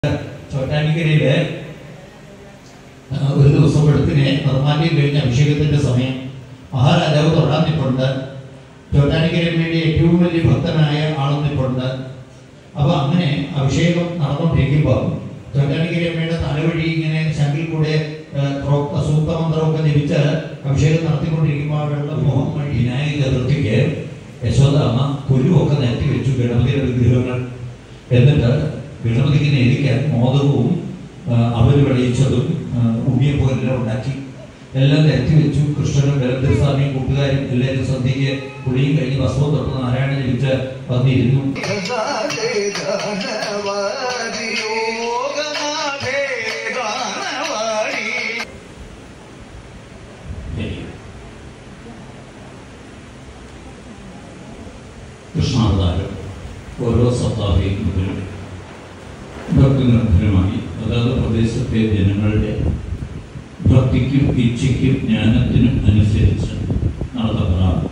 ചോറ്റാനിക്കരയില് ആ, ഒരു ദിവസം വെളുപ്പിനെ നിർമ്മാല്യം കഴിഞ്ഞ അഭിഷേകത്തിന്റെ സമയം മഹാരാജാവ് തൊഴാൻ നിൽപ്പുണ്ട് ചോറ്റാനിക്കരയിൽ വേണ്ടി ഏറ്റവും വലിയ ഭക്തനായ ആളും നിൽപ്പുണ്ട് അപ്പൊ അങ്ങനെ അഭിഷേകം നടന്നുകൊണ്ടിരിക്കുമ്പോൾ ചോറ്റാനിക്കരയമ്മയുടെ തലവഴി ഇങ്ങനെ ശങ്കിൽ കൂടെ ആ, പ്രോക്ത സൂക്തമന്ത്രമൊക്കെ ജപിച്ച് അഭിഷേകം നടത്തിക്കൊണ്ടിരിക്കുമ്പോൾ ആ വെള്ളമോഹം വഴി വിനായക ചതുർത്ഥിക്ക് യശോദാമ്മ കുരുവൊക്കെ നിരത്തി വെച്ചു ഗണപതിയുടെ വിഗ്രഹങ്ങൾ എന്നിട്ട് ഗണപതിക്ക് നേരിക്കാൻ മോദകവും ആ, അവര് വിളയിച്ചതും ഉണ്ണിയപ്പോലെല്ലാം ഉണ്ടാക്കി എല്ലാം നിരത്തി വെച്ചു കൃഷ്ണനും ബലഭദ്രസ്വാമിയും കൂട്ടുകാരും എല്ലാവരും സന്ധ്യയ്ക്ക് കുളിയും കഴിഞ്ഞ് വസ്ത്രവും തൊട്ട് നാരായണ ജപിച്ച് വന്നിരുന്നു കൃഷ്ണാവതാരം ഓരോ സപ്താഹയും മുതൽ ഭക്തിനിർഭരമായി അതാത് പ്രദേശത്തെ ജനങ്ങളുടെ ഭക്തിക്കും ഇച്ഛയ്ക്കും ജ്ഞാനത്തിനും അനുസരിച്ച് നടത്തപ്പെടാറ്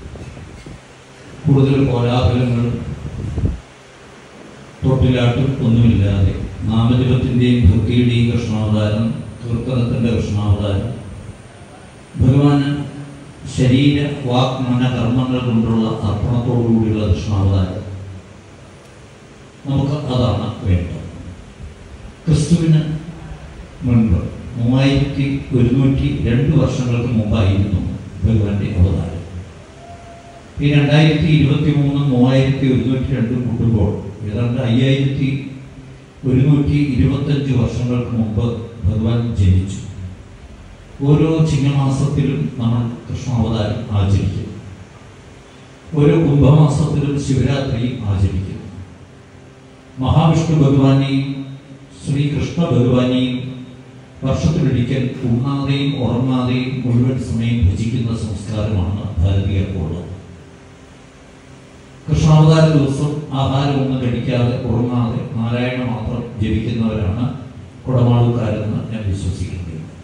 കൂടുതൽ കോലാഹലങ്ങളും തൊട്ടിലാട്ടും ഒന്നുമില്ലാതെ നാമജപത്തിൻ്റെയും ഭക്തിയുടെയും കൃഷ്ണാവതാരം കീർത്തനത്തിൻ്റെ കൃഷ്ണാവതാരം ഭഗവാന് ശരീര വാക് മന കർമ്മങ്ങൾ കൊണ്ടുള്ള അർപ്പണത്തോടുകൂടിയുള്ള കൃഷ്ണാവതാരം നമുക്ക് അതാണ് വേണ്ടത് ക്രിസ്തുവിന് മുൻപ് മൂവായിരത്തി ഒരുന്നൂറ്റി രണ്ട് വർഷങ്ങൾക്ക് മുമ്പായിരുന്നു ഭഗവാന്റെ അവതാരം ഈ രണ്ടായിരത്തി ഇരുപത്തി മൂന്ന് മൂവായിരത്തി ഒരുന്നൂറ്റി രണ്ടും കൂട്ടുമ്പോൾ ഏതാണ്ട് അയ്യായിരത്തി ഒരുന്നൂറ്റി ഇരുപത്തഞ്ച് വർഷങ്ങൾക്ക് മുമ്പ് ഭഗവാൻ ജനിച്ചു ഓരോ ചിങ്ങമാസത്തിലും നമ്മൾ കൃഷ്ണാവതാരം ആചരിക്കും ഓരോ കുംഭമാസത്തിലും ശിവരാത്രി ആചരിക്കും മഹാവിഷ്ണു ഭഗവാനെയും ശ്രീകൃഷ്ണ ഭഗവാനെയും വർഷത്തിലൊരിക്കൽ ഉണ്ണാതെയും ഉറങ്ങാതെയും മുഴുവൻ സമയം ഭജിക്കുന്ന സംസ്കാരമാണ് ഭാരതീയർക്കുള്ളത് കൃഷ്ണാവതാര ദിവസം ആഹാരമൊന്നും കഴിക്കാതെ ഉറങ്ങാതെ നാരായണ മാത്രം ജപിക്കുന്നവരാണ് കുടമാളുകാരെന്ന് ഞാൻ വിശ്വസിക്കുന്നത്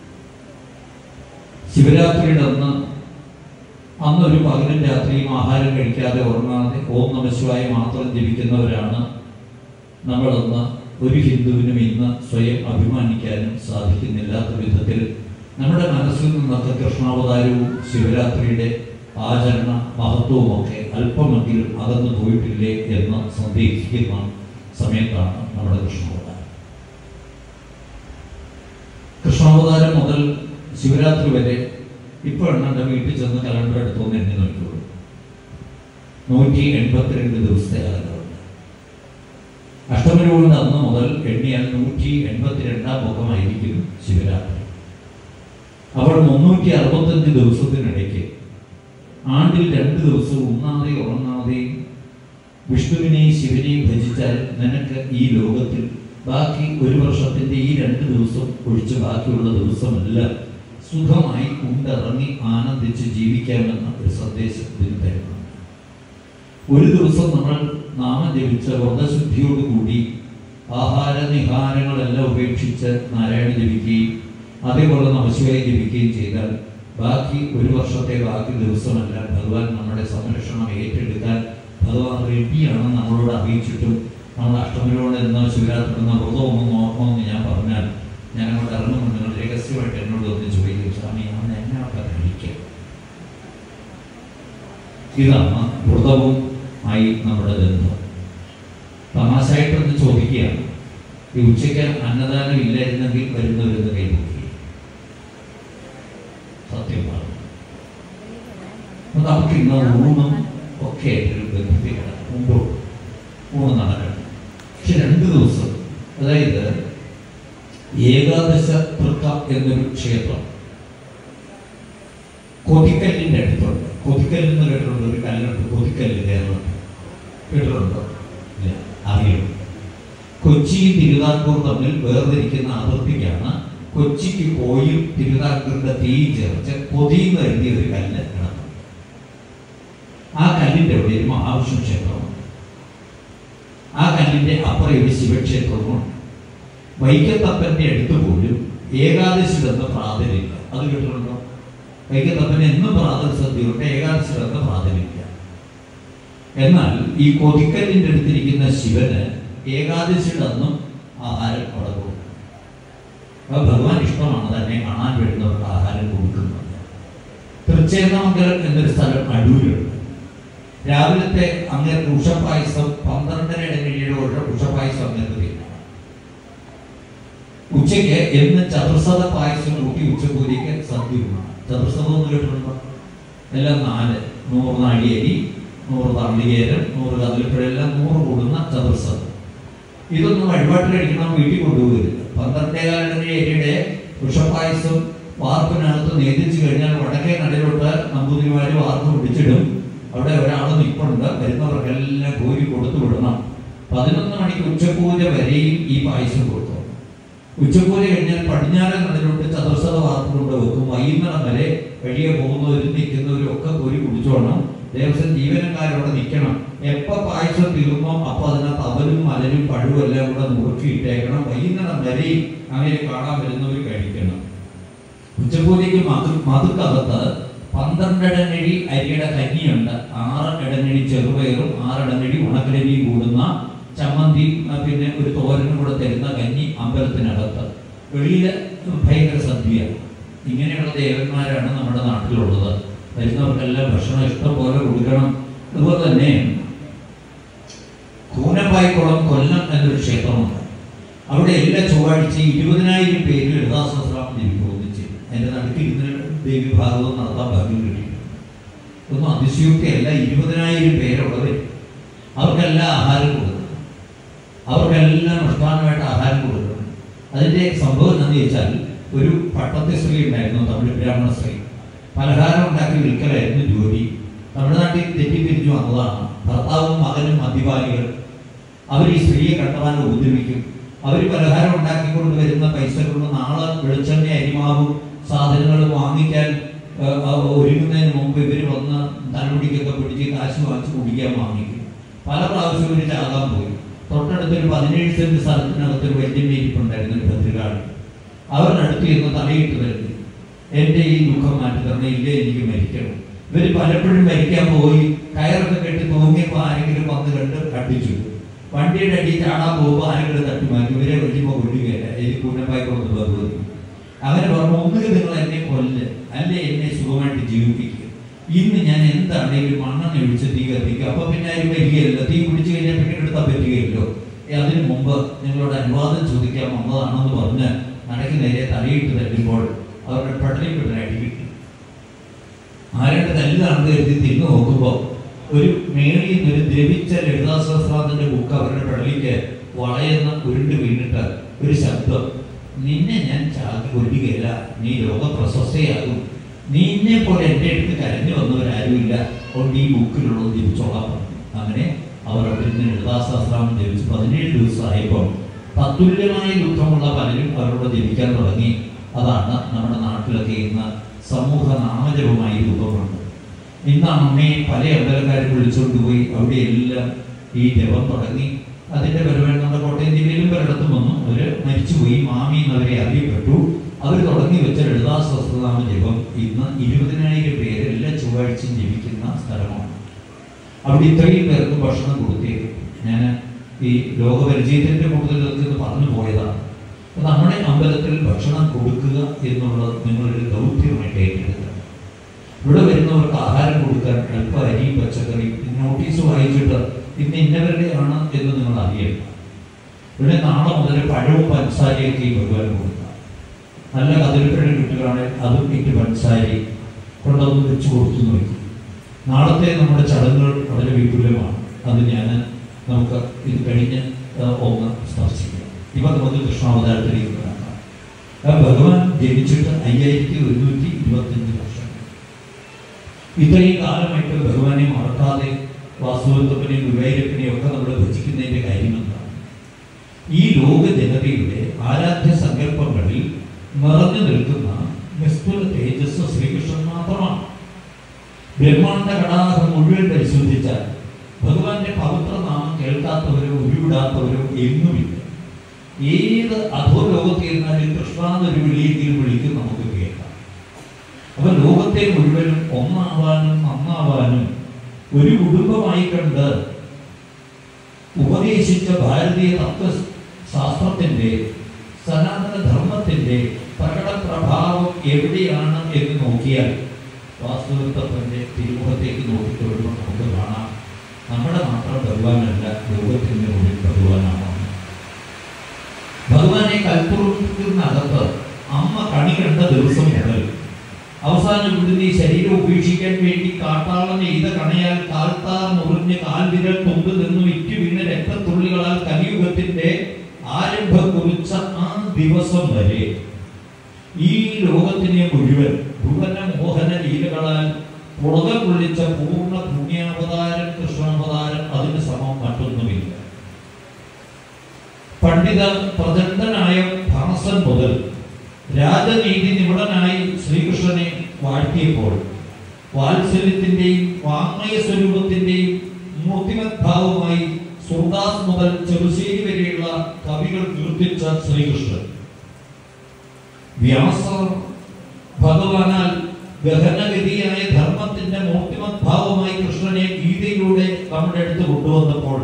ശിവരാത്രിയുടെ അന്ന് അന്ന് ഒരു പകലും രാത്രിയും ആഹാരം കഴിക്കാതെ ഉറങ്ങാതെ ഓം നമശിവായ മാത്രം ജപിക്കുന്നവരാണ് നമ്മളന്ന് ഒരു ഹിന്ദുവിനും ഇന്ന് സ്വയം അഭിമാനിക്കാനും സാധിക്കുന്നില്ലാത്ത വിധത്തിൽ നമ്മുടെ മനസ്സിൽ നിന്നൊക്കെ കൃഷ്ണാവതാരവും ശിവരാത്രിയുടെ ആചരണ മഹത്വവും ഒക്കെ അല്പമെങ്കിലും അകന്നു പോയിട്ടില്ലേ എന്ന് സന്ദേഹിക്കുന്ന സമയത്താണ് നമ്മുടെ കൃഷ്ണാവതാരം കൃഷ്ണാവതാരം മുതൽ ശിവരാത്രി വരെ ഇപ്പോൾ എണ്ണൻ്റെ വീട്ടിൽ ചെന്ന് കലണ്ടർ എടുത്തോന്ന് എണ്ണി നോക്കിയുള്ളൂ നൂറ്റി എൺപത്തിരണ്ട് ദിവസത്തെ കാലങ്ങളുണ്ട് അഷ്ടമരോട് അന്ന് മുതൽ എണ്ണിയാൽ നൂറ്റി എൺപത്തിരണ്ടാം മുഖമായിരിക്കും ശിവരാത്രി അപ്പോൾ മുന്നൂറ്റി അറുപത്തഞ്ച് ദിവസത്തിനിടയ്ക്ക് ആണ്ടിൽ രണ്ട് ദിവസം ഉണ്ണാതെ ഉറങ്ങാതെയും വിഷ്ണുവിനെയും ശിവനെയും ഭജിച്ചാൽ നിനക്ക് ഈ ലോകത്തിൽ ബാക്കി ഒരു വർഷത്തിന്റെ ഈ രണ്ട് ദിവസം ഒഴിച്ച് ബാക്കിയുള്ള ദിവസമെല്ലാം സുഖമായി ഉണ്ടിറങ്ങി ആനന്ദിച്ച് ജീവിക്കാമെന്ന ഒരു സന്ദേശം ഇതിന് തരുന്നുണ്ട് ഒരു ദിവസം നമ്മൾ നാമം ജപിച്ച വ്രതശുദ്ധിയോടുകൂടി ആഹാര നിഹാരങ്ങളെല്ലാം ഉപേക്ഷിച്ച് നാരായണ ജപിക്കുകയും അതേപോലെ നമശിവായി ജപിക്കുകയും ചെയ്താൽ ബാക്കി ഒരു വർഷത്തെ ബാക്കി ദിവസമെല്ലാം ഭഗവാൻ നമ്മുടെ സംരക്ഷണം ഏറ്റെടുക്കാൻ ഭഗവാൻ റെഡിയാണ് നമ്മളോട് അറിയിച്ചിട്ടും നമ്മൾ അഷ്ടമിയോട് എന്ന ശിവരാത്രി എന്ന വ്രതമൊന്നും നോക്കണമെന്ന് ഞാൻ പറഞ്ഞാൽ ഞാൻ അങ്ങോട്ട് ഇറങ്ങുമ്പോൾ നിങ്ങൾ രഹസ്യമായിട്ട് എന്നോട് ഒന്ന് ചോദിക്കും സ്വാമി ഞാൻ എങ്ങനെയൊക്കെ കഴിക്കുക ഇതാണ് വ്രതവും ആയി നമ്മുടെ ബന്ധം തമാശയായിട്ടൊന്ന് ചോദിക്കുകയാണ് ഈ ഉച്ചയ്ക്ക് അന്നദാനം ഇല്ലായിരുന്നെങ്കിൽ വരുന്നവരെന്ന് കൈപൊക്കി സത്യമാണ് അപ്പൊ നമുക്ക് ഇന്ന് ഊണും ഒക്കെ ആയിട്ടൊരു ബന്ധത്തിലാണ് മുമ്പോട്ട് ഊണ് നടക്കണം പക്ഷെ രണ്ട് ദിവസം അതായത് ഏകാദശ തൃക്ക എന്നൊരു ക്ഷേത്രം കൊതിക്കല്ലിന്റെ അടുത്തുണ്ട് കൊതിക്കല്ല് എന്ന് കേട്ടിട്ടുണ്ട് ഒരു കല്ലുണ്ട് കൊതിക്കല്ല് കേരളത്തിൽ കേട്ടിട്ടുണ്ടോ ഇല്ല അറിയണം കൊച്ചി തിരുവിതാംകൂർ തമ്മിൽ വേർതിരിക്കുന്ന അതിർത്തിക്കാണ് കൊച്ചിക്ക് കോയും തിരുവിതാംകൂറിന്റെ തീയും ചേർത്ത് കൊതിയെന്ന് എഴുതിയ ഒരു കല്ല് കിടക്കും ആ കല്ലിന്റെ അവിടെ ഒരു മഹാവിഷ്ണു ക്ഷേത്രമാണ് ആ കല്ലിന്റെ അപ്പുറം ഒരു ശിവക്ഷേത്രവുമുണ്ട് വൈക്കത്തപ്പന്റെ അടുത്ത് പോലും ഏകാദശി എന്ന പ്രാതിനില്ല അത് കേട്ടിട്ടുണ്ടോ വൈക്കത്തപ്പന് എന്നും പ്രാതൽ സദ്യയുണ്ട് ഏകാദശി എന്ന പ്രാതിനില്ല എന്നാൽ ഈ കൊതിക്കല്ലിന്റെ അടുത്തിരിക്കുന്ന ശിവന് ഏകാദശിയുടെ അന്നും ആഹാരം അവിടെ കൊടുക്കും അപ്പോൾ ഭഗവാൻ ഇഷ്ടമാണ് തന്നെ കാണാൻ വരുന്നവർക്ക് ആഹാരം കൊടുക്കുന്നത് തൃച്ചേന്നമംഗലം എന്നൊരു സ്ഥലം അടൂരുണ്ട് രാവിലത്തെ അങ്ങനെ ഉഷപായസം പന്ത്രണ്ടര ഇടങ്ങളിലെ ഉഷപായസം അങ്ങനെ തിന്നാം ഉച്ചയ്ക്ക് എന്ന് ചതുർസത പായസം കൂട്ടി ഉച്ചപൂരിക്ക് സദ്യ ഉണ്ണാം ചതുർസതം എന്ന് കേട്ടിട്ടുണ്ടോ എല്ലാം നാല് നൂറ് നാഴിയേരി നൂറ് തള്ളിയേരം നൂറ് കതിലിപ്പഴെല്ലാം നൂറ് കൂടുന്ന ചതുർസതം ഇതൊന്നും വഴിപാട്ട് കഴിക്കണം വീട്ടിൽ കൊണ്ടുപോകരുത് പന്ത്രണ്ടേകാലിന് ഏരിയയുടെ ഉഷപായസം വാർപ്പിനകത്ത് നേതിച്ചു കഴിഞ്ഞാൽ വടക്കേ നടിലോട്ട് നമ്പൂതിരിമാര് വാർപ്പ് പിടിച്ചിടും അവിടെ ഒരാൾ നിൽപ്പുണ്ട് വരുന്നവർക്കെല്ലാം കോരി കൊടുത്തു വിടണം പതിനൊന്ന് മണിക്ക് ഉച്ചപൂജ വരെയും ഈ പായസം കൊടുത്തു ഉച്ചപൂജ കഴിഞ്ഞാൽ പടിഞ്ഞാറ് നടിലോട്ട് ചതുർശത വാർപ്പ് കൊണ്ട് വെക്കും വൈകുന്നേരം വരെ വഴിയെ പോകുന്നവരും നിൽക്കുന്നവരും ഒക്കെ കോരി കുടിച്ചോണം ദേവസ്വം ജീവനക്കാരവിടെ നിൽക്കണം എപ്പോ പായസം തീർന്നോ അപ്പൊ അതിനകത്ത് അവലും മലരും പഴുവും എല്ലാം കൂടെ നുറുക്കിയിട്ടേക്കണം വൈകുന്നേരം വരെയും അങ്ങനെ കാണാൻ വരുന്നവർ കഴിക്കണം ഉച്ചപൂജയ്ക്ക് മധു മധുക്കകത്ത് പന്ത്രണ്ട് ഇടനഴി അരിയുടെ കഞ്ഞിയുണ്ട് ആറ് ഇടനഴി ചെറുപയറും ആറ് ഇടനഴി ഉണക്കലരിയും കൂടുന്ന ചമ്മന്തി ആ, പിന്നെ ഒരു തോരനും കൂടെ തരുന്ന കഞ്ഞി അമ്പലത്തിനകത്ത് വെളിയിൽ ഭയങ്കര സദ്യ ഇങ്ങനെയുള്ള ദേവന്മാരാണ് നമ്മുടെ നാട്ടിലുള്ളത് വരുന്നവർക്കെല്ലാം ഭക്ഷണം ഇഷ്ടം പോലെ കൊടുക്കണം അതുപോലെ തന്നെ കൂനപ്പായിക്കുളം കൊല്ലം എന്നൊരു ക്ഷേത്രമുണ്ട് അവിടെ എല്ലാ ചൊവ്വാഴ്ചയും ഇരുപതിനായിരം പേര് ലളിതാസഹസ്രാമം ജപിക്കും ഒന്നിച്ച് എൻ്റെ നടുക്ക് ഇരുന്ന് ദേവി ഭാഗവതം നടത്താൻ ഭാഗ്യം കിട്ടിയിട്ടുണ്ട് ഒന്നും അതിശയോക്തിയല്ല ഇരുപതിനായിരം പേരുള്ളവർ അവർക്കെല്ലാം ആഹാരം കൊടുക്കണം അവർക്കെല്ലാം അനുഷ്ഠാനമായിട്ട് ആഹാരം കൊടുക്കണം അതിൻ്റെ സംഭവം എന്താണെന്ന് ചോദിച്ചാൽ ഒരു പട്ടത്തെ സ്ത്രീ ഉണ്ടായിരുന്നു തമിഴ് ബ്രാഹ്മണ സ്ത്രീ പലഹാരം ഉണ്ടാക്കി വിൽക്കലായിരുന്നു ജോലി തമിഴ്നാട്ടിൽ തെറ്റിപ്പിരിഞ്ഞു വന്നതാണ് ഭർത്താവും മകനും മദ്യപാനികൾ അവർ ഈ സ്ത്രീയെ കണ്ടവാൻ ഉപദ്രവിക്കും അവർ പലഹാരം ഉണ്ടാക്കിക്കൊണ്ട് വരുന്ന പൈസ കൊണ്ട് നാളെ വെളിച്ചെണ്ണ അരിമാവും സാധനങ്ങൾ വാങ്ങിക്കാൻ ആ, ആ, ഒരുങ്ങുന്നതിന് മുമ്പ് ഇവർ വന്ന് തലമുടിക്കൊക്കെ പിടിച്ച് കാശ് വാങ്ങിച്ച് കുടിക്കാൻ വാങ്ങിക്കും പല പ്രാവശ്യം ഇവർ ചാകാൻ പോയി തൊട്ടടുത്തൊരു പതിനേഴ് സെന്റ് സ്ഥലത്തിനകത്ത് ഒരു വൈദ്യന്റെ ഇരിപ്പുണ്ടായിരുന്നു ഒരു ഭദ്രകാളി അവരിനടുത്ത് ചെന്ന് തലയിട്ട് വരുന്നു എന്റെ ഈ ദുഃഖം മാറ്റി തരണം ഇല്ലേ എനിക്ക് മരിക്കണം ഇവർ പലപ്പോഴും മരിക്കാൻ പോയി കയറൊക്കെ കെട്ടി തൂങ്ങിയപ്പോൾ ആരെങ്കിലും വന്ന് കണ്ട് കട്ടിച്ചു വണ്ടിയുടെ അടിയിൽ ചാടാൻ പോകുമ്പോൾ ആരെങ്കിലും തട്ടി മാറ്റി ഇവരെ വലിയപ്പോൾ കൊല്ലുകയല്ല എനിക്ക് കൂനപ്പായി കൊണ്ട് ഭഗവതി അങ്ങനെ പറഞ്ഞു ഒന്നുകിൽ നിങ്ങൾ എന്നെ കൊല്ല് അല്ലെ എന്നെ സുഖമായിട്ട് ജീവിപ്പിക്കുക ഇന്ന് ഞാൻ എന്താണെങ്കിലും മണ്ണെണ്ണ ഒഴിച്ച് തീ കത്തിക്കുക അപ്പൊ പിന്നെ ആരും വരികയില്ല തീ പിടിച്ചു കഴിഞ്ഞാൽ പിന്നെ എടുത്താൻ പറ്റുകയില്ലോ ഏ, അതിനു മുമ്പ് നിങ്ങളോട് അനുവാദം ചോദിക്കാൻ വന്നതാണെന്ന് പറഞ്ഞ് നടക്ക് നേരെ തലയിട്ട് തല്ലുമ്പോൾ അവരുടെ പട്ടിണിപ്പെട്ട അടി കിട്ടി ആരുടെ തല്ലിലാണെന്ന് കരുതി തിരിഞ്ഞു നോക്കുമ്പോൾ ഒരു മേളിൽ നിന്ന് ഒരു ദ്രവിച്ച ലളിതാസഹസ്രാദിന്റെ ബുക്ക് അവരുടെ പള്ളിക്ക് വളയുന്ന ഉരുണ്ട് വീണിട്ട് ഒരു ശബ്ദം നിന്നെ ഞാൻ ചാക്കി കൊല്ലുകയില്ല നീ ലോക പ്രശസ്തയാകും നിന്നെ പോലെ എൻ്റെ അടുത്ത് കരഞ്ഞു വന്നവരാരുമില്ല അതുകൊണ്ട് ഈ ബുക്കിലുള്ളത് ജപിച്ചോളാം പറഞ്ഞു. അങ്ങനെ അവർ അവിടെ നിന്ന് ലളിതാസഹസ്രാമം ജപിച്ച് പതിനേഴ് ദിവസമായപ്പോൾ തത്തുല്യമായ ദുഃഖമുള്ള പലരും അവരോട് ജപിക്കാൻ തുടങ്ങി അതാണ് നമ്മുടെ നാട്ടിലൊക്കെ ഇന്ന് സമൂഹ നാമജപമായി രൂപമുണ്ട് ഇന്ന് അമ്മയെ പല അമ്പലക്കാരും വിളിച്ചുകൊണ്ട് പോയി അവിടെ എല്ലാം ഈ ജപം തുടങ്ങി അതിന്റെ പരിപാടി നമ്മുടെ കോട്ടയം ജില്ലയിലും പലയിടത്തും വന്നു അവര് മരിച്ചുപോയി മാമി എന്നവരെ അറിയപ്പെട്ടു അവർ തുടങ്ങി വെച്ച ലളിതാ സ്വസ്ഥനാമ ജപം ഇന്ന് ഇരുപതിനായിരം പേര് എല്ലാ ചൊവ്വാഴ്ചയും ജപിക്കുന്ന സ്ഥലമാണ് അവിടെ ഇത്രയും പേർക്ക് ഭക്ഷണം കൊടുത്തേക്കും ഞാൻ ഈ ലോകപരിചയത്തിന്റെ കൂടുതൽ ഇത് പറഞ്ഞു പോയതാണ് അപ്പൊ നമ്മുടെ അമ്പലത്തിൽ ഭക്ഷണം കൊടുക്കുക എന്നുള്ളത് നിങ്ങളൊരു ദൗത്യമായിട്ട് ഏറ്റെടുക്കുക ഇവിടെ വരുന്നവർക്ക് ആഹാരം കൊടുക്കാൻ അല്പ അരി പച്ചക്കറി നോട്ടീസ് വായിച്ചിട്ട് ഇന്ന് ഇന്നവരുടെ ആണ് എന്ന് നിങ്ങൾ അറിയണം ഇവിടെ നാളെ മുതൽ പഴവും പഞ്ചസാരയൊക്കെ ഈ ഭഗവാൻ കൊടുക്കുക നല്ല കതിരിപ്പഴം കിട്ടുകയാണെങ്കിൽ അതും ഇട്ട് പഞ്ചസാരി കൊണ്ടൊന്ന് വെച്ച് കൊടുത്തു നോക്കി നാളത്തെ നമ്മുടെ ചടങ്ങുകൾ വളരെ വിപുലമാണ് അത് ഞാൻ നമുക്ക് ഇത് കഴിഞ്ഞ് ആ, ഒന്ന് സ്പർശിക്കാം ഇപ്പൊ നമുക്ക് കൃഷ്ണാവതാരത്തിലേക്ക് കിടക്കാം ആ ഭഗവാൻ ജനിച്ചിട്ട് അയ്യായിരത്തി ഒരുന്നൂറ്റി ഇരുപത്തഞ്ച് വർഷം ഇത്രയും കാലമായിട്ട് ഭഗവാനെ മറക്കാതെ വാസുദേവനെയും ഗുരുവായൂരപ്പനെയും ഒക്കെ നമ്മൾ ഭജിക്കുന്നതിന്റെ കാര്യം എന്താണ് ഈ ലോക ജനതയുടെ ആരാധ്യ സങ്കല്പങ്ങളിൽ നിറഞ്ഞു നിൽക്കുന്ന നിസ്തുല തേജസ് ശ്രീകൃഷ്ണൻ മാത്രമാണ് ബ്രഹ്മാണ്ട കടാഹം മുഴുവൻ പരിശോധിച്ചാൽ ഭഗവാന്റെ പവിത്ര നാമം കേൾക്കാത്തവരോ ഉരുവിടാത്തവരോ എങ്ങുമില്ല ഏത് അധോലോകത്തിൽ ഇരുന്നാലും കൃഷ്ണാന്നൊരു വിളിയെങ്കിലും വിളിക്കും നമുക്ക് കേൾക്കാം അപ്പൊ ലോകത്തെ മുഴുവനും ഒന്നാവാനും നന്നാവാനും ഒരു കുടുംബമായി കണ്ട് ഉപദേശിച്ച ഭാരതീയ തത്വ ശാസ്ത്രത്തിന്റെ സനാതന ധർമ്മത്തിന്റെ പ്രകട പ്രഭാവം എവിടെയാണ് എന്ന് നോക്കിയാൽ വാസ്തവത്വത്തിന്റെ തിരുമുഖത്തേക്ക് നോക്കിക്കൊള്ളുമ്പോൾ നമുക്ക് കാണാം നമ്മുടെ മാത്രം ഭഗവാനല്ല ലോകത്തിന്റെ മുന്നിൽ ഭഗവാനാണ് ഭഗവാനെ കൽപ്പുറത്തിനകത്ത് അമ്മ കണി കണ്ട ദിവസം മുതൽ അവസാനം ഇവിടുന്ന് ഈ ശരീരം ഉപേക്ഷിക്കാൻ വേണ്ടി കാട്ടാളൻ ചെയ്ത കണയാൽ കാൽത്താർ മുറിഞ്ഞ് കാൽവിരൽ തുമ്പ് നിന്ന് വിറ്റു വീണ രക്തത്തുള്ളികളാൽ കലിയുഗത്തിന്റെ ആരംഭം കുറിച്ച ആ ദിവസം വരെ ഈ ലോകത്തിനെ മുഴുവൻ ഭുവന മോഹന ലീലകളാൽ പുറകെ കൊള്ളിച്ച പൂർണ്ണ പുണ്യാവതാരം കൃഷ്ണാവതാരം അതിന് സമം മറ്റൊന്നുമില്ല പണ്ഡിത പ്രചണ്ഡനായ ഭാസൻ മുതൽ രാജനീതി നിപുണനായി ശ്രീകൃഷ്ണനെ വാഴ്ത്തിയപ്പോൾ വാത്സല്യത്തിന്റെയും വാങ്മയ സ്വരൂപത്തിന്റെയും മൂർത്തിമത് ഭാവമായി സുർദാസ് മുതൽ ചെറുശ്ശേരി വരെയുള്ള കവികൾ കീർത്തിച്ച ശ്രീകൃഷ്ണൻ വ്യാസർ ഭഗവാനാൽ ഗഹനഗതിയായ ധർമ്മത്തിന്റെ മൂർത്തിമത് ഭാവമായി കൃഷ്ണനെ ഗീതയിലൂടെ നമ്മുടെ അടുത്ത് കൊണ്ടുവന്നപ്പോൾ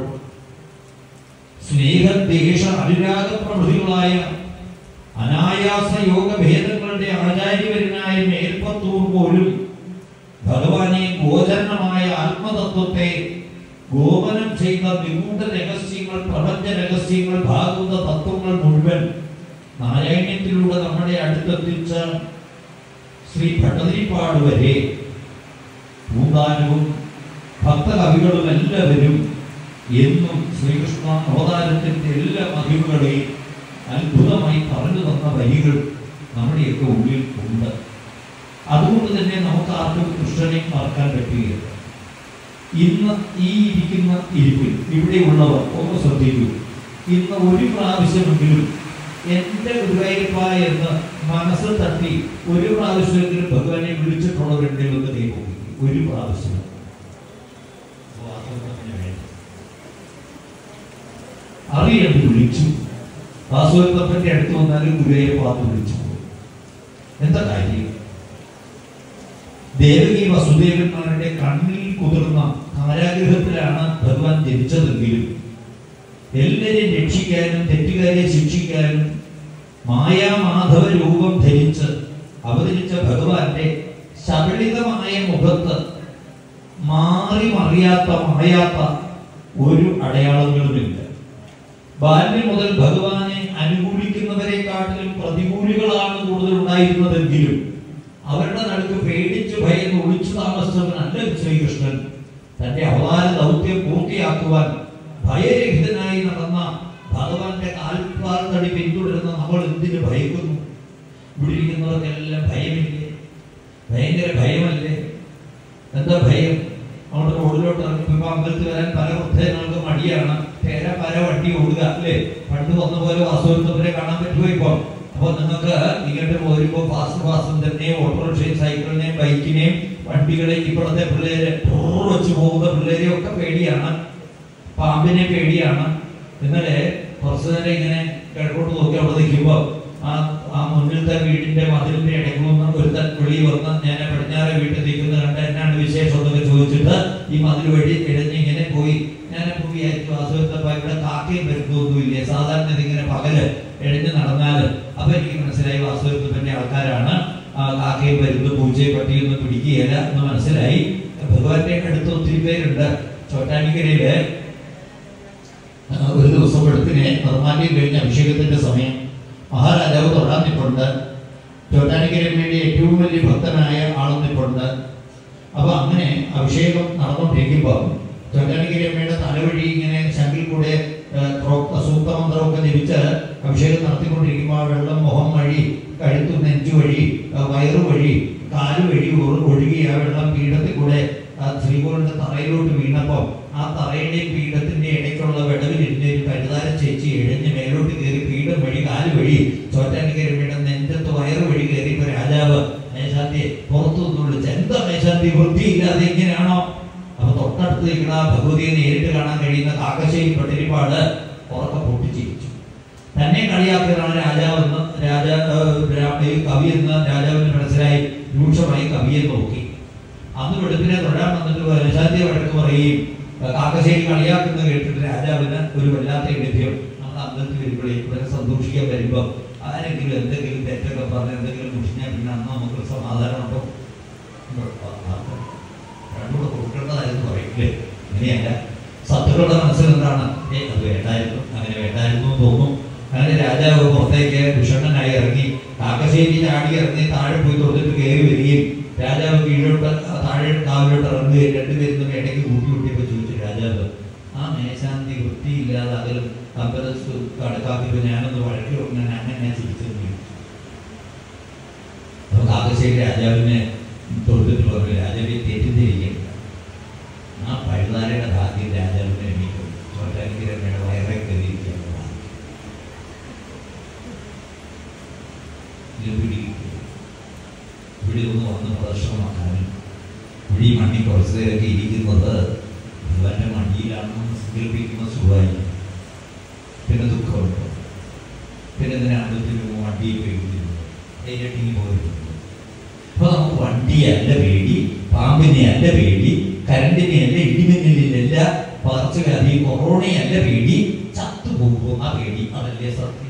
സ്നേഹദേശ അനുരാഗ പ്രഭൃതികളായ അനായാസ യോഗ ഭേദങ്ങളുടെ ആചാര്യവരനായ മേൽപ്പത്തൂർ പോലും ഭഗവാനെ ഗോചരണമായ ആത്മതത്വത്തെ ഗോപനം ചെയ്ത നിഗൂഢ രഹസ്യങ്ങൾ പ്രപഞ്ച രഹസ്യങ്ങൾ ഭാഗവത തത്വങ്ങൾ മുഴുവൻ നാരായണ്യത്തിലൂടെ നമ്മുടെ അടുത്തെത്തിച്ച ശ്രീ ഭട്ടതിരിപ്പാട് വരെ പൂന്താനവും ഭക്തകവികളും എല്ലാവരും എന്നും ശ്രീകൃഷ്ണ അവതാരത്തിന്റെ എല്ലാ മഹിമകളെയും അത്ഭുതമായി പറഞ്ഞു തന്ന വരികൾ നമ്മുടെയൊക്കെ ഉള്ളിൽ ഉണ്ട് അതുകൊണ്ട് തന്നെ നമുക്ക് ആർക്കും കൃഷ്ണനെ മറക്കാൻ പറ്റുകയില്ല ഇന്ന് ഈ ഇരിക്കുന്ന ഇരിപ്പിൽ ഇവിടെയുള്ളവർ ഒന്ന് ശ്രദ്ധിക്കൂ ഇന്ന് ഒരു പ്രാവശ്യമെങ്കിലും എന്റെ ഗുരുവായൂരപ്പ എന്ന് മനസ്സ് തട്ടി ഒരു പ്രാവശ്യമെങ്കിലും ഭഗവാനെ വിളിച്ചിട്ടുള്ളവരുണ്ടെങ്കിൽ ഒന്ന് കൈ പൊക്കി. ഒരു പ്രാവശ്യം വാസ്തവത്തിന് വേണ്ടി. അറിയണ്ട് വിളിച്ചു വാസുദേവപ്പന്റെ അടുത്ത് വന്നാലും ഗുരുവായൂരപ്പ എന്ന് വിളിച്ചു എന്താ കാര്യം ദേവകി വസുദേവന്മാരുടെ കണ്ണിൽ കുതിർന്ന കാരാഗ്രഹത്തിലാണ് ഭഗവാൻ ജനിച്ചതെങ്കിലും എല്ലാരെയും രക്ഷിക്കാനും തെറ്റുകാരെ ശിക്ഷിക്കാനും മായാമാധവ രൂപം ധരിച്ച് അവതരിച്ച ഭഗവാന്റെ ശബളിതമായ മുഖത്ത് മാറി മറിയാത്ത മായാത്ത ഒരു അടയാളങ്ങളുമില്ല ബാല്യം മുതൽ ഭഗവാനെ അനുകൂലിക്കുന്നവരെക്കാട്ടിലും പ്രതികൂലികളാണ് കൂടുതൽ ഉണ്ടായിരുന്നതെങ്കിലും അവരുടെ നടുക്ക് പേടിച്ച് ഭയന്ന് ഒളിച്ചു താമസിച്ചവനല്ല ശ്രീകൃഷ്ണൻ തന്റെ അവതാര ദൗത്യം പൂർത്തിയാക്കുവാൻ ഭയരഹിതനായി നടന്ന ഭഗവാന്റെ കാൽപ്പാൽ തടി പിന്തുടരുന്ന നമ്മൾ എന്തിനു ഭയക്കുന്നു ഇവിടെ ഇരിക്കുന്നവർക്കെല്ലാം ഭയമില്ലേ ഭയങ്കര ഭയമല്ലേ എന്താ ഭയം അവിടെ റോഡിലോട്ട് ഇറങ്ങിപ്പോ അമ്പലത്തിൽ വരാൻ പല വൃദ്ധജനങ്ങൾക്ക് മടിയാണ് പേര പല വണ്ടി ഓടുക അല്ലേ പണ്ട് വന്ന പോലെ വാസുവിനെ കാണാൻ പറ്റുമോ ഇപ്പൊ അപ്പൊ നിങ്ങൾക്ക് ഇങ്ങോട്ട് പോരുമ്പോ ഫാസ്റ്റ് ഫാസ്റ്റും തന്നെ ഓട്ടോറിക്ഷയും സൈക്കിളിനെയും ബൈക്കിനെയും വണ്ടികളെയും ഇപ്പോഴത്തെ പിള്ളേരെ ടൂർ വെച്ച് പോകുന്ന പിള്ളേരെയും ഒക്കെ പേടിയാണ് പാമ്പിനെ പേടിയാണ് ഇന്നലെ കുറച്ചു നേരം ഇങ്ങനെ കിഴക്കോട്ട് നോക്കി അവിടെ നിൽക്കുമ്പോ ആ ആ മുന്നിലത്തെ വീടിന്റെ മതിലിന്റെ ഇടയ്ക്ക് വന്ന് ഒരുത്തൻ വെളി വന്ന് ഞാൻ പടിഞ്ഞാറെ വീട്ടിൽ നിൽക്കുന്ന കണ്ട് എന്നാണ് വിശേഷം എന്നൊക്കെ ചോദിച്ചിട്ട് ഈ മതിൽ വഴി ഇഴഞ്ഞ് ഇങ്ങനെ പോയി ഞാൻ അപ്പൊ വിചാരിച്ചു വാസുവത്തപ്പ ഇവിടെ കാക്കയും വരുന്നൊന്നുമില്ലേ സാധാരണ ഇതിങ്ങനെ പകല് എഴഞ്ഞ് നടന്നാല് അപ്പൊ എനിക്ക് മനസ്സിലായി വാസുവത്തപ്പന്റെ ആൾക്കാരാണ് ആ കാക്കയും വരുന്നു പൂച്ചയും പട്ടിയൊന്നും പിടിക്കുകയില്ല എന്ന് മനസ്സിലായി ഭഗവാന്റെ അടുത്ത് ഒത്തിരി പേരുണ്ട് ചോറ്റാനിക്കരയില് ആ, ഒരു ദിവസം വെളുപ്പിനെ നിർമ്മാല്യം കഴിഞ്ഞ അഭിഷേകത്തിന്റെ സമയം മഹാരാജാവ് തൊഴാൻ നിൽപ്പുണ്ട് ചോറ്റാനിക്കരയിൽ വേണ്ടി ഏറ്റവും വലിയ ഭക്തനായ ആളും നിൽപ്പുണ്ട് അപ്പൊ അങ്ങനെ അഭിഷേകം നടന്നുകൊണ്ടിരിക്കുമ്പോൾ ചോറ്റാനിക്കരമ്മയുടെ തലവഴി ഇങ്ങനെ ശങ്കിൽ കൂടെ ആ, പ്രോക്ത സൂക്തമന്ത്രമൊക്കെ ജപിച്ച് അഭിഷേകം നടത്തിക്കൊണ്ടിരിക്കുമ്പോൾ ആ വെള്ളം മുഖം വഴി കഴുത്തു നെഞ്ചു വഴി ആ, വയറു വഴി കാല് വഴി ഒഴു- ഒഴുകി ആ വെള്ളം പീഠത്തിൽ കൂടെ ആ ശ്രീകോളിന്റെ തറയിലോട്ട് വീണപ്പോൾ ആ തറയുടെയും പീഠത്തിന്റെ ഇടയ്ക്കുള്ള വിടവിലിരുന്ന ഒരു കരുതാര ചേച്ചി എഴഞ്ഞ് മേലോട്ട് കയറി പീഠം വഴി കാല് വഴി ചോറ്റാനിക്കരമ്മയുടെ നെഞ്ചത്ത് വയറ് വഴി കയറിയപ്പോ രാജാവ് മേശാന്തിയെ പുറത്തു നിന്ന് വിളിച്ച് എന്താ മേശാന്തി വൃത്തിയില്ലാതെ എങ്ങനെയാണോ അപ്പൊ തൊട്ടടുത്ത് നിൽക്കുന്ന ആ ഭഗവതിയെ നേരിട്ട് കാണാൻ കഴിയുന്ന കാക്കശ്ശേരി പട്ടിരിപ്പാട് ഉറക്കെ പൊട്ടിച്ചിരിച്ചു തന്നെ കളിയാക്കിയതാണ് രാജാവെന്ന് രാജ ഏഹ്, രാ- ഈ കവി എന്ന് രാജാവിന് മനസ്സിലായി രൂക്ഷമായി കവിയെ നോക്കി അന്ന് വെളുപ്പിനെ തൊഴാൻ വന്നിട്ട് മേശാന്തിയെ വഴക്ക് പറയുകയും ഏഹ്, കാക്കശ്ശേരി കളിയാക്കുന്നത് കേട്ടിട്ട് രാജാവിന് ഒരു വല്ലാത്ത ലഭ്യം നമ്മൾ അമ്പലത്തിൽ വരുമ്പോഴേ ഇവിടെ സന്തോഷിക്കാൻ വരുമ്പോൾ ആരെങ്കിലും എന്തെങ്കിലും തെറ്റൊക്കെ പറഞ്ഞ് എന്തെങ്കിലും മുഷിഞ്ഞാൽ പിന്നെ അന്ന് നമുക്ക് സമാധാനം ഉണ്ടോ രണ്ടുകൂടെ കൊടുക്കേണ്ടതായിരുന്നു പറയില്ലേ അങ്ങനെയല്ല സത്തുക്കളുടെ മനസ്സിൽ എന്താണ് ഏ അത് വേണ്ടായിരുന്നു അങ്ങനെ വേണ്ടായിരുന്നു എന്ന് തോന്നും അങ്ങനെ രാജാവ് പുറത്തേക്ക് ഭീഷണനായി ഇറങ്ങി കാക്കശ്ശേരി ചാടി ഇറങ്ങി താഴെ പോയി തൊട്ടിട്ട് കയറി വരികയും രാജാവ് കീഴോട്ട് ആ താഴെ കാവിലോട്ട് ഇറങ്ങുകയും രണ്ടുപേരും തമ്മിൽ ഇടയ്ക്ക് കൂട്ടി കൂട്ടിയപ്പോൾ ചോദിച്ചു രാജാവ് ആ മേശാന്തി വൃത്തിയില്ലാതെ അതിൽ അമ്പലത്ത് കടക്കാക്കിയപ്പോൾ ഞാനൊന്ന് വഴക്കി കൊടുക്കാൻ അങ്ങനെ ഞാൻ ചിരിച്ചെന്ന് ചോദിച്ചു അപ്പൊ കാക്കശ്ശേരി രാജാവിനെ തൊട്ടിട്ട് പറഞ്ഞു രാജാവെ തെറ്റിദ്ധരിക്കണ്ട ആ പഴുതാരയുടെ ഭാഗ്യം രാജാവിനെ എണീക്കും ചോറ്റാനിക്കരമ്മയുടെ വയറെ കയറിയിരിക്കുകയാണ് ഇത് പിടികിട്ടി ഇവിടെ ഒന്ന് വന്ന് പ്രദർശനമാക്കാനും ഇവിടെ ഈ മണ്ണി കുറച്ച് നേരമൊക്കെ ഇരിക്കുന്നത് ഭഗവാന്റെ മടിയിലാണെന്ന് സങ്കല്പിക്കുന്ന സുഖമായി പിന്നെ ദുഃഖമുണ്ട് പിന്നെ എന്തിനാണ് വണ്ടിയിൽ പോയിരുന്നത് അതിൻ്റെ പോയിരുന്നത് അപ്പൊ നമുക്ക് വണ്ടിയല്ല പേടി പാമ്പിനെ അല്ല പേടി കരണ്ടിനെ അല്ല ഇടിമിന്നലിനല്ല പകർച്ചവ്യാധി കൊറോണയല്ല പേടി ചത്തുപോകുന്ന പേടി അതല്ലേ സത്യം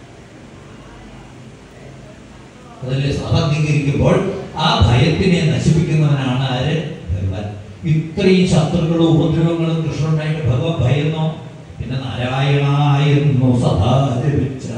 അതല്ലേ അത് അംഗീകരിക്കുമ്പോൾ ആ ഭയത്തിനെ നശിപ്പിക്കുന്നവനാണ് ആര് ഭഗവാൻ ഇത്രയും ശത്രുക്കളും ഉപദ്രവങ്ങളും കൃഷ്ണനായിട്ട് ഭഗവാൻ ഭയന്നോ പിന്നെ നാരായണായെന്നു സദാ ജപിച്ച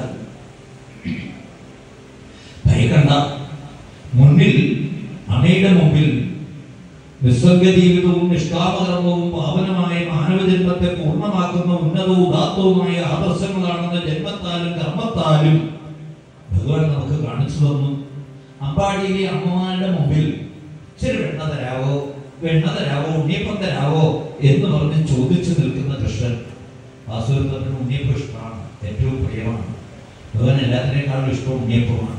ഭയക്കണ്ട മുന്നിൽ അമ്മയുടെ മുമ്പിൽ നിസ്സംഗ ജീവിതവും നിഷ്കാമകർമ്മവും പാവനമായ മാനവജന്മത്തെ പൂർണ്ണമാക്കുന്ന ഉന്നതവും ഉദാത്തവുമായ ആദർശങ്ങളാണെന്ന ജന്മത്താലും കർമ്മത്താലും ഭഗവാൻ നമുക്ക് കാണിച്ചു തന്നു അമ്പാടിയിലെ അമ്മമാരുടെ മുമ്പിൽ ഇച്ചിരി വെണ്ണ തരാവോ വെണ്ണ തരാവോ ഉണ്ണിയപ്പം തരാവോ എന്ന് പറഞ്ഞ് ചോദിച്ചു നിൽക്കുന്ന കൃഷ്ണൻ വാസുദേവത്തിന് ഉണ്ണിയപ്പം ഇഷ്ടമാണ് ഏറ്റവും പ്രിയമാണ് ഭഗവാൻ എല്ലാത്തിനേക്കാളും ഇഷ്ടം ഉണ്ണിയപ്പമാണ്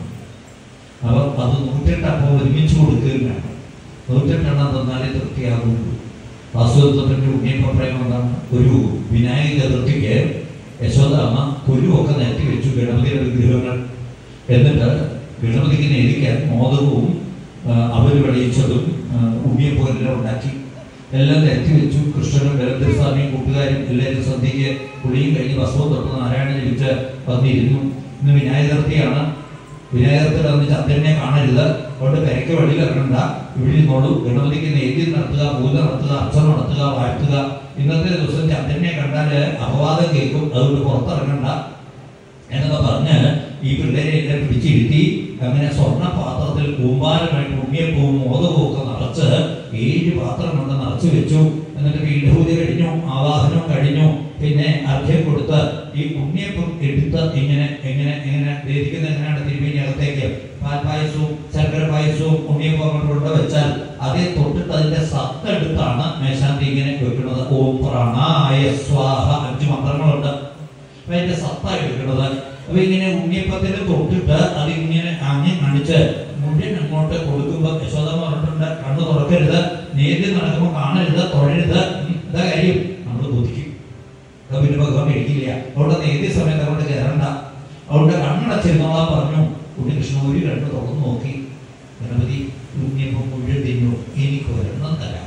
അവർ അത് നൂറ്റെട്ടപ്പോൾ ഒരുമിച്ച് കൊടുക്കുകയും വേണം നൂറ്റെട്ടെണ്ണം തന്നാലേ തൃപ്തിയാകുള്ളൂ വാസുദേവത്തിന്റെ ഉണ്ണിയപ്പ പ്രേമം എന്താണ് ഒരു വിനായക ചതുർത്ഥിക്ക് യശോദാമ്മ കുരുവൊക്കെ നിരത്തി വെച്ചു ഗണപതിയുടെ വിഗ്രഹങ്ങൾ എന്നിട്ട് ഗണപതിക്ക് നേരിക്കാൻ മോദകവും ആ, അവര് വിളയിച്ചതും ആ, ഉണ്ണിയപ്പവും എല്ലാം ഉണ്ടാക്കി എല്ലാം നിരത്തി വെച്ചു കൃഷ്ണനും ബലഭദ്രസ്വാമിയും കൂട്ടുകാരും എല്ലാവരും സന്ധ്യയ്ക്ക് കുളിയും കഴിഞ്ഞ് വസ്ത്രവും തൊട്ട് നാരായണ ജപിച്ച് വന്നിരുന്നു ഇന്ന് വിനായക ചതുർത്ഥിയാണ് വിനായകത്തിൽ വന്ന് ചന്ദ്രനെ കാണരുത് അതുകൊണ്ട് പെരയ്ക്ക് വെളിയിൽ ഇറങ്ങണ്ട ഇവിടെ ഇരുന്നോളൂ ഗണപതിക്ക് നേദ്യം നടത്തുക പൂജ നടത്തുക അർച്ചന നടത്തുക വാഴ്ത്തുക ഇന്നത്തെ ദിവസം ചന്ദ്രനെ കണ്ടാൽ അപവാദം കേൾക്കും അതുകൊണ്ട് പുറത്തിറങ്ങണ്ട എന്നൊക്കെ പറഞ്ഞ് ഈ പിള്ളേരെ എല്ലാം പിടിച്ചിരുത്തി അങ്ങനെ സ്വർണ്ണ പാത്രത്തിൽ കൂമ്പാരമായിട്ട് ഉണ്ണിയപ്പവും മോദകവും ഒക്കെ നിറച്ച് ഏഴ് പാത്രം കൊണ്ട് നിറച്ചു വെച്ചു എന്നിട്ട് പീഠപൂജ കഴിഞ്ഞു ആവാഹനം കഴിഞ്ഞു പിന്നെ അർഘ്യം കൊടുത്ത് ഈ ഉണ്ണിയപ്പം എടുത്ത് ഇങ്ങനെ എങ്ങനെ എങ്ങനെ വേദിക്കുന്ന എങ്ങനെയാണ് തിരുമേനി അകത്തേക്ക് പാൽപായസവും ശർക്കര പായസവും ഉണ്ണിയപ്പം അങ്ങോട്ട് കൊണ്ട് വെച്ചാൽ അതേ തൊട്ടിട്ട് അതിന്റെ സത്ത് എടുത്താണ് മേശാന്തി ഇങ്ങനെ വെക്കുന്നത് ഓം പ്രാണായ സ്വാഹ അഞ്ച് മന്ത്രങ്ങളുണ്ട് അപ്പൊ അതിന്റെ സത്ത എടുക്കുന്നത് അപ്പൊ ഇങ്ങനെ ഉണ്ണിയപ്പത്തിന് തൊട്ടിട്ട് അതിങ്ങനെ അങ്ങ് കാണിച്ച് മുഴുവൻ അങ്ങോട്ട് കൊടുക്കുമ്പോ യശോദമ്മ പറഞ്ഞിട്ടുണ്ട് കണ്ണു തുറക്കരുത് നേരിൽ നടക്കുമ്പോൾ കാണരുത് തൊഴരുത് ഉം, ഇതാ കാര്യം നമ്മൾ കൊതിക്കും അത് പിന്നെ ഭഗവാൻ കഴിക്കില്ല അവിടെ നേരിയ സമയത്ത് അങ്ങോട്ട് കയറണ്ട അവിടെ കണ്ണടച്ചിരുന്നോളാൻ പറഞ്ഞു ഉണ്ണികൃഷ്ണൻ ഒരു കണ്ണ് തുറന്നു നോക്കി ഗണപതി ഉണ്ണിയപ്പം മുഴുവൻ തിന്നു എനിക്ക് ഒരെണ്ണം തരാം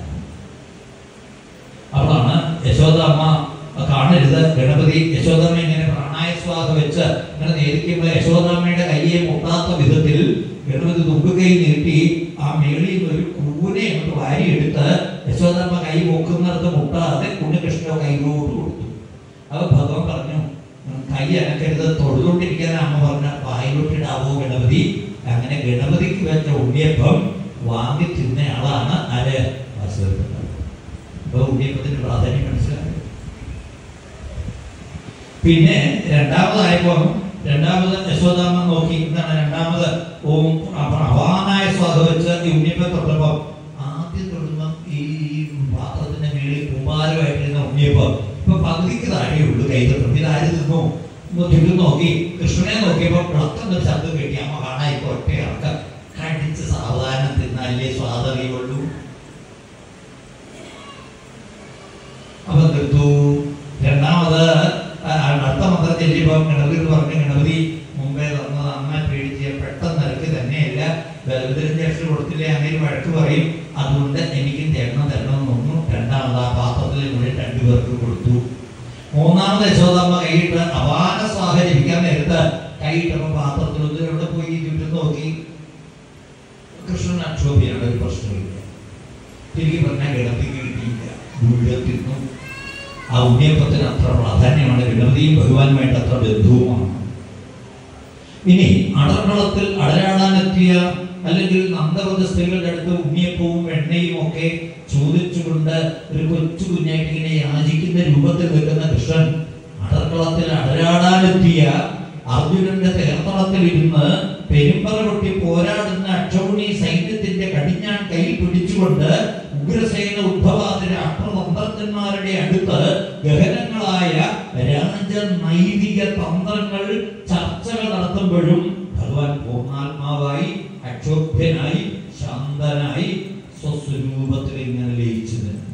അപ്പോഴാണ് യശോദാമ്മ കാണരുത് ഗണപതി യശോദാമ്മ ഇങ്ങനെ പ്രാണായസ്വാഹ വെച്ച് ഇങ്ങനെ നേരിക്കുമ്പോൾ യശോദാമ്മയുടെ കയ്യെ മുട്ടാത്ത വിധത്തിൽ ഗണപതി തുമ്പുകൈ നീട്ടി ആ മേളിൽ നിന്ന് ഒരു കൂനെ അങ്ങോട്ട് വാരിയെടുത്ത് യശോദാമ്മ കൈ പൊക്കുന്നിടത്ത് മുട്ടാതെ ഉണ്ണികൃഷ്ണനോ കൈയിലോട്ട് കൊടുത്തു അപ്പൊ ഭഗവാൻ പറഞ്ഞു "ഉം, കൈ അനക്കരുത് തൊഴുതുകൊണ്ടിരിക്കാൻ അമ്മ പറഞ്ഞ വായിലോട്ടിടാവോ ഗണപതി അങ്ങനെ ഗണപതിക്ക് വെച്ച ഉണ്ണിയപ്പം വാങ്ങി തിന്നയാളാണ് ആര് വാസുദേവൻ അപ്പൊ ഉണ്ണിയപ്പത്തിന്റെ പ്രാധാന്യം മനസ്സിലായി പിന്നെ രണ്ടാമതായപ്പോ രണ്ടാമത് യശോദാമ്മ നോക്കി എന്താണ് രണ്ടാമത് ഓം അവാനായ സ്വാദ വെച്ച് ഈ ഉണ്ണിയപ്പം തൊട്ടപ്പോ ആദ്യം തൊടുന്ന ഈ പാത്രത്തിന്റെ മേളിൽ കുമാരമായിട്ടിരുന്ന ഉണ്ണിയപ്പം ഇപ്പൊ പകുതിക്ക് താഴെ ഉള്ളൂ കൈ തൊട്ടും ഇത് ആര് തിന്നു ഒന്ന് ചുറ്റും നോക്കി കൃഷ്ണനെ നോക്കിയപ്പോ വിളക്കുന്ന ശബ്ദം കേട്ടി അമ്മ കാണാൻ ഇപ്പൊ ഒറ്റ ഇറക്കം കടിച്ച് സാവധാനം തിന്നാലേ സ്വാദറിയുള്ളൂ അപ്പൊ തീർത്തു രണ്ടാമത് ആ, അടുത്ത മന്ത്രം ചെല്ലിയപ്പം ഗണപതി പറഞ്ഞു ഗണപതി മുമ്പേ തന്നത് അമ്മ പേടിച്ച് പെട്ടെന്ന് ഇറക്കി തന്നെയല്ല ബലഭദ്രൻ ചേട്ടന് കൊടുത്തില്ലേ അങ്ങനെ വഴക്ക് പറയും അതുകൊണ്ട് എനിക്കും തരണം തരണം എന്നൊന്നും രണ്ടാമത് ആ പാത്രത്തിൽ മുഴുവൻ രണ്ടുപേർക്ക് കൊടുത്തു മൂന്നാമത് യശോദാമ്മ കൈ കൈയിട്ട് അപാന സാഹചര്യക്കാൻ നേരത്ത് കൈയിട്ടപ്പോ പാത്രത്തിൽ ഒന്ന് എവിടെ പോയി ചുറ്റും നോക്കി കൃഷ്ണൻ അക്ഷോഭിയാണ് ഒരു പ്രശ്നമില്ല തിരികെ പറഞ്ഞാൽ കിടത്തി കിട്ടിയില്ല ദൂരത്തിരുന്നു ആ ഉണ്ണിയപ്പത്തിന് അത്ര പ്രാധാന്യമാണ് വിനൃതിയും ഭഗവാനുമായിട്ട് അത്ര ബന്ധവുമാണ് ഇനി അടർകളത്തിൽ അടരാടാനെത്തിയ അല്ലെങ്കിൽ നന്ദവൃത സ്ത്രീകളുടെ അടുത്ത് ഉണ്ണിയപ്പവും എണ്ണയും ഒക്കെ ചോദിച്ചുകൊണ്ട് ഒരു കൊച്ചു കുഞ്ഞായിട്ട് ഇങ്ങനെ യാചിക്കുന്ന രൂപത്തിൽ നിൽക്കുന്ന കൃഷ്ണൻ അടർകളത്തിൽ അടരാടാനെത്തിയ അർജുനന്റെ തേർത്തളത്തിൽ ഇരുന്ന് പെരുമ്പറ കൊട്ടി പോരാടുന്ന അക്ഷൗണി സൈന്യത്തിന്റെ കടിഞ്ഞാൻ കയ്യിൽ പിടിച്ചുകൊണ്ട് ഉഗ്രസേന ഉദ്ഭവാതിര അഷ്ടതന്ത്രജ്ഞന്മാരുടെ അടുത്ത് ഗഹനങ്ങളായ രാജനൈതിക തന്ത്രങ്ങൾ ചർച്ചകൾ നടത്തുമ്പോഴും ഭഗവാൻ പൂർണ്ണാത്മാവായി അക്ഷോഭ്യനായി ശാന്തനായി സ്വസ്വരൂപത്തിൽ ഇങ്ങനെ ലയിച്ചു നിന്നു